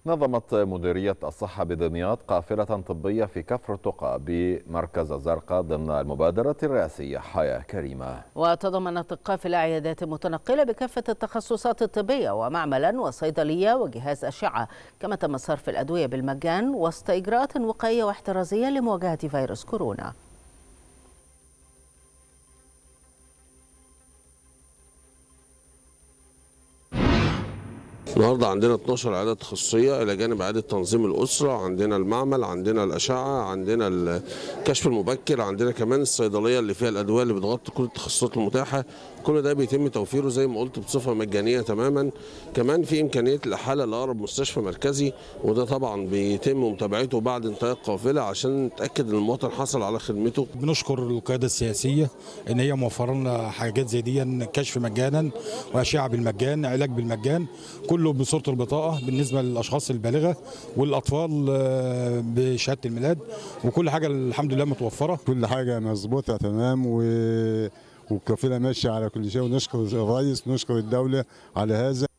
نظمت مديرية الصحة بدمياط قافلة طبية في كفر تقى بمركز الزرقاء ضمن المبادرة الرئاسية حياة كريمة وتضمنت القافلة عيادات متنقلة بكافة التخصصات الطبية ومعملا وصيدلية وجهاز أشعة كما تم صرف الأدوية بالمجان وسط إجراءات وقائية واحترازية لمواجهة فيروس كورونا النهارده عندنا 12 عياده تخصصيه الى جانب عياده تنظيم الاسره عندنا المعمل عندنا الاشعه عندنا الكشف المبكر عندنا كمان الصيدليه اللي فيها الادويه اللي بتغطي كل التخصصات المتاحه كل ده بيتم توفيره زي ما قلت بصفه مجانيه تماما كمان في امكانيه الاحاله لاقرب مستشفى مركزي وده طبعا بيتم متابعته بعد انتهاء القافله عشان نتاكد ان المواطن حصل على خدمته بنشكر القياده السياسيه ان هي موفره لنا حاجات زي دي كشف مجانا واشعه بالمجان علاج بالمجان كله بصوره البطاقه بالنسبه للاشخاص البالغه والاطفال بشهاده الميلاد وكل حاجه الحمد لله متوفره كل حاجه مظبوطه تمام و والكفيله ماشيه على كل شيء ونشكر الرئيس نشكر الدوله على هذا